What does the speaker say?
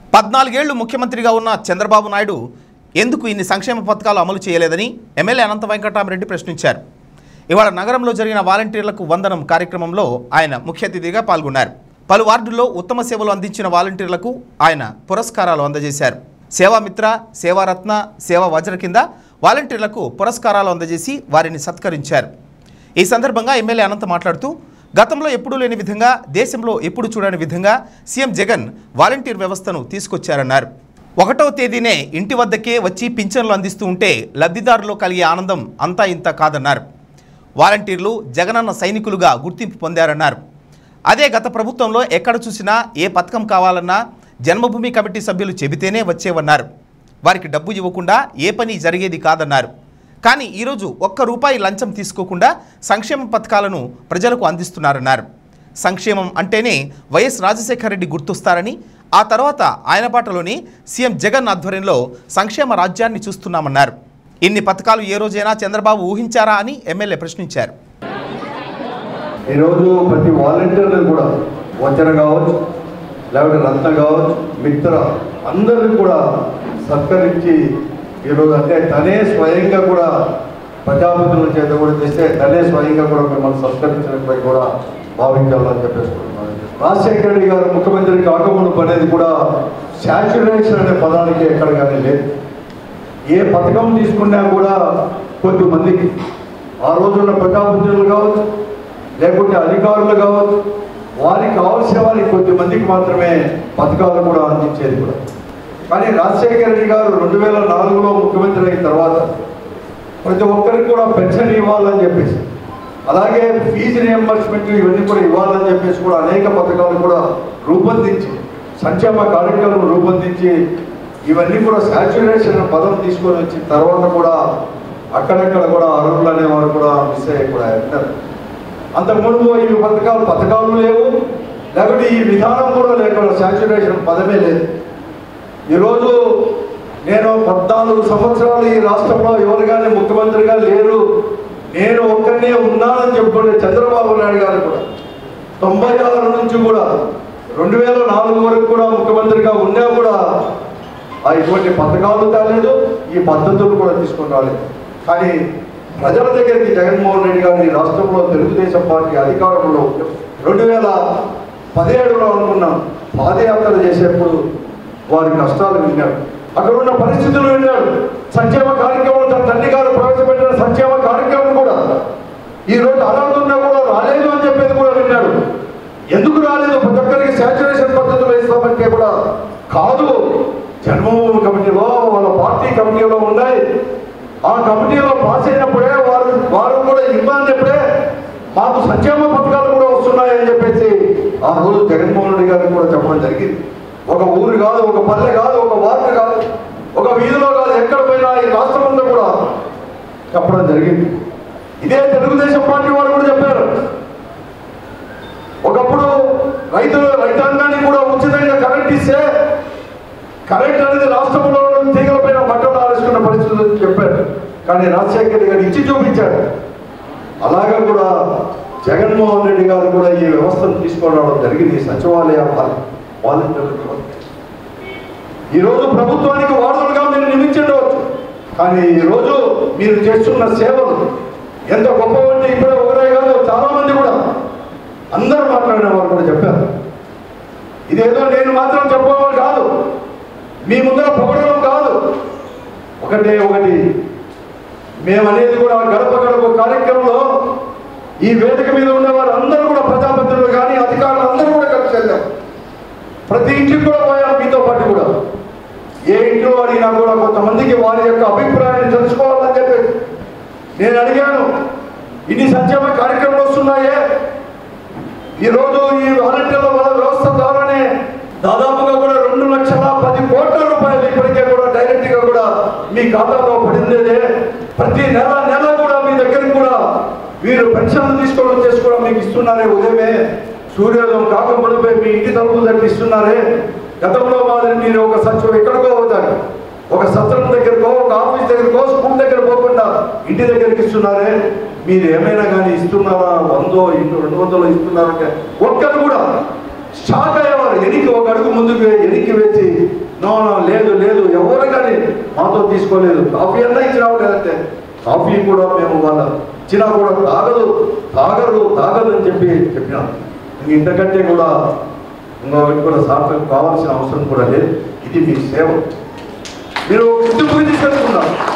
పద్నాలుగేళ్లు ముఖ్యమంత్రిగా ఉన్న చంద్రబాబు నాయుడు ఎందుకు ఇన్ని సంక్షేమ పథకాలు అమలు చేయలేదని ఎమ్మెల్యే అనంత వెంకటరామరెడ్డి ప్రశ్నించారు ఇవాళ నగరంలో జరిగిన వాలంటీర్లకు వందనం కార్యక్రమంలో ఆయన ముఖ్య అతిథిగా పాల్గొన్నారు పలు వార్డుల్లో ఉత్తమ సేవలు అందించిన వాలంటీర్లకు ఆయన పురస్కారాలు అందజేశారు సేవామిత్ర సేవారత్న సేవా వజ్ర కింద వాలంటీర్లకు పురస్కారాలు అందజేసి వారిని సత్కరించారు ఈ సందర్భంగా ఎమ్మెల్యే అనంత మాట్లాడుతూ గతంలో ఎప్పుడూ లేని విధంగా దేశంలో ఎప్పుడు చూడని విధంగా సీఎం జగన్ వాలంటీర్ వ్యవస్థను తీసుకొచ్చారన్నారు ఒకటవ తేదీనే ఇంటి వద్దకే వచ్చి పింఛన్లు అందిస్తూ ఉంటే లబ్ధిదారులో కలిగే ఆనందం అంతా ఇంత కాదన్నారు వాలంటీర్లు జగనన్న సైనికులుగా గుర్తింపు పొందారన్నారు అదే గత ప్రభుత్వంలో ఎక్కడ చూసినా ఏ పథకం కావాలన్నా జన్మభూమి కమిటీ సభ్యులు చెబితేనే వచ్చేవన్నారు వారికి డబ్బు ఇవ్వకుండా ఏ పని జరిగేది కాదన్నారు కానీ ఈరోజు ఒక్క రూపాయి లంచం తీసుకోకుండా సంక్షేమ పథకాలను ప్రజలకు అందిస్తున్నారన్నారు సంక్షేమం అంటేనే వైఎస్ రాజశేఖర రెడ్డి గుర్తొస్తారని ఆ తర్వాత ఆయన బాటలోని సీఎం జగన్ ఆధ్వర్యంలో సంక్షేమ రాజ్యాన్ని చూస్తున్నామన్నారు ఇన్ని పథకాలు ఏ రోజైనా చంద్రబాబు ఊహించారా అని ఎమ్మెల్యే ప్రశ్నించారు ఈరోజు ప్రతి వాలంటీర్లు కూడా వచన కావచ్చు లేకపోతే రత్న కావచ్చు మిత్ర అందరిని కూడా సత్కరించి ఈరోజు అంటే తనే స్వయంగా కూడా ప్రజాప్రతినిధుల చేత కూడా చేస్తే తనే స్వయంగా కూడా మిమ్మల్ని సత్కరించడంపై కూడా భావించాలని చెప్పేసుకుంటున్నాను రాజశేఖర రెడ్డి గారు ముఖ్యమంత్రి కాకముందు అనేది కూడా శాచురేషన్ అనే పదానికి ఎక్కడ కానీ లేదు ఏ పథకం తీసుకున్నా కూడా కొద్దిమందికి ఆ రోజున్న ప్రజాప్రతినిధులు కావచ్చు లేకుంటే అధికారులు కావచ్చు వారికి కావాల్సిన వారికి కొద్ది మందికి మాత్రమే పథకాలు కూడా అందించేది కూడా కానీ రాజశేఖర రెడ్డి గారు రెండు వేల నాలుగులో ముఖ్యమంత్రి అయిన తర్వాత ప్రతి ఒక్కరికి కూడా పెన్షన్ ఇవ్వాలని చెప్పేసి అలాగే ఫీజు రియంబర్స్మెంట్ ఇవన్నీ కూడా ఇవ్వాలని చెప్పేసి కూడా అనేక పథకాలు కూడా రూపొందించి సంక్షేమ కార్యక్రమం రూపొందించి ఇవన్నీ కూడా శాచురేషన్ పదం తీసుకొని వచ్చిన తర్వాత కూడా అక్కడక్కడ కూడా అర్హులు అనేవారు కూడా మిస్ అయ్యి కూడా ఉంటారు అంతకుముందు ఈ పథకాలు పథకాలు లేవు లేకపోతే ఈ విధానం కూడా లేకుండా శాచురేషన్ పదమే లేదు ఈరోజు నేను పద్నాలుగు సంవత్సరాలు ఈ రాష్ట్రంలో ఎవరు కానీ ముఖ్యమంత్రిగా లేరు నేను ఒక్కనే ఉన్నానని చెప్పుకునే చంద్రబాబు నాయుడు గారు కూడా తొంభై ఆరు నుంచి కూడా రెండు వేల నాలుగు వరకు కూడా ముఖ్యమంత్రిగా ఉన్నా కూడా ఆ ఇటువంటి పథకాలు తేలేదు ఈ పద్ధతులు కూడా తీసుకొని రాలేదు కానీ ప్రజల దగ్గరికి జగన్మోహన్ రెడ్డి గారు ఈ రాష్ట్రంలో తెలుగుదేశం పార్టీ అధికారంలో రెండు వేల పదిహేడులో అనుకున్నాం పాదయాత్ర చేసేప్పుడు వారి కష్టాలు విన్నాడు అక్కడ ఉన్న పరిస్థితులు విన్నాడు సంక్షేమ కార్యక్రమం తన తండ్రి గారు ప్రవేశపెట్టిన సంక్షేమ కార్యక్రమం కూడా ఈ రోజు అర్హత కూడా రాలేదు అని చెప్పేది కూడా విన్నాడు ఎందుకు రాలేదు ప్రతి ఒక్కరికి శాచురేషన్ పద్ధతులు ఇస్తామంటే కూడా కాదు జన్మభూమి కమిటీలో వాళ్ళ పార్టీ కమిటీలో ఉన్నాయి ఆ కమిటీలో పాస్ అయినప్పుడే వారు వారు కూడా ఇవ్వాలన్నప్పుడే మాకు సంక్షేమ పథకాలు కూడా వస్తున్నాయని చెప్పేసి ఆ రోజు జగన్మోహన్ రెడ్డి గారికి కూడా చెప్పడం జరిగింది ఒక ఊరు కాదు ఒక పల్లె కాదు ఒక వార్డు కాదు ఒక వీధిలో కాదు ఎక్కడ పోయినా ఈ రాష్ట్రం అంతా కూడా చెప్పడం జరిగింది ఇదే తెలుగుదేశం పార్టీ వారు కూడా చెప్పారు ఒకప్పుడు రైతులు రైతాంగాన్ని కూడా ఉచితంగా కరెంట్ ఇస్తే కరెంట్ అనేది రాష్ట్రంలో తీగలపైన బట్టలు ఆరేసుకున్న పరిస్థితులు చెప్పారు కానీ రాజశేఖర రెడ్డి గారు ఇచ్చి చూపించాడు అలాగా కూడా జగన్మోహన్ రెడ్డి గారు కూడా ఈ వ్యవస్థను తీసుకొని రావడం జరిగింది ఈ సచివాలయ వాలంటీర్ల వ్యవస్థ ఈరోజు ప్రభుత్వానికి వారసులుగా మీరు నియమించవచ్చు కానీ ఈరోజు మీరు చేస్తున్న సేవలు ఎంత గొప్పవంటే ఇప్పుడే ఒకరే కాదు చాలా మంది కూడా అందరూ మాట్లాడిన వారు కూడా చెప్పారు ఇదేదో నేను మాత్రం చెప్పడం కాదు మీ ముందర పొగడడం కాదు ఒకటే ఒకటి మేము అనేది కూడా గడప గడప కార్యక్రమంలో ఈ వేదిక మీద ఉన్న వారు అందరూ కూడా ప్రజాప్రతినిధులు కానీ అధికారులు అందరూ కూడా కలిసి వెళ్ళాం ప్రతి ఇంటికి కూడా పోయాం మీతో పాటు కూడా ఏ ఇంట్లో అడిగినా కూడా కొంతమందికి వారి యొక్క అభిప్రాయాన్ని తెలుసుకోవాలని చెప్పేసి నేను అడిగాను ఇన్ని సంక్షేమ కార్యక్రమాలు వస్తున్నాయే ఈరోజు ఈ వాలంటీర్ల వల్ల వ్యవస్థ ద్వారానే దాదాపుగా కూడా రెండు లక్షల పది కోట్ల రూపాయలు ఇప్పటికే కూడా డైరెక్ట్ గా కూడా మీ ఖాతాలో పడిందే ప్రతి నెల నెల కూడా మీ దగ్గరికి కూడా వీరు పెన్షన్లు తీసుకోవడం చేసుకోవడం మీకు ఇస్తున్నారే ఉదయమే సూర్యోదయం కాకముడిపై మీ ఇంటి తలుపులు దగ్గర ఇస్తున్నారే గతంలో మాదిరి మీరు ఒక సచివం ఎక్కడికో అవుతారు ఒక సత్రం దగ్గరకో ఒక ఆఫీస్ దగ్గరకో స్కూల్ దగ్గర పోకుండా ఇంటి దగ్గరికి ఇస్తున్నారే మీరు ఏమైనా కానీ ఇస్తున్నారా వందో ఇన్ని రెండు వందలు ఇస్తున్నారంటే ఒక్కరు కూడా షాక్ అయ్యేవారు ఎనికి ఒక అడుగు ముందుకు వే- ఎనికి వేసి నో నో లేదు లేదు ఎవరు కానీ మాతో తీసుకోలేదు కాఫీ అన్నా ఇచ్చినావు లేదంటే కాఫీ కూడా మేము వాళ్ళ ఇచ్చినా కూడా తాగదు తాగరు తాగదు అని చెప్పి చెప్పినాం ఇంక ఇంతకంటే కూడా ఇంకొకటి కూడా సార్థకం కావాల్సిన అవసరం కూడా లేదు ఇది మీ సేవ మీరు గుర్తు గురించి తీసుకెళ్తున్నారు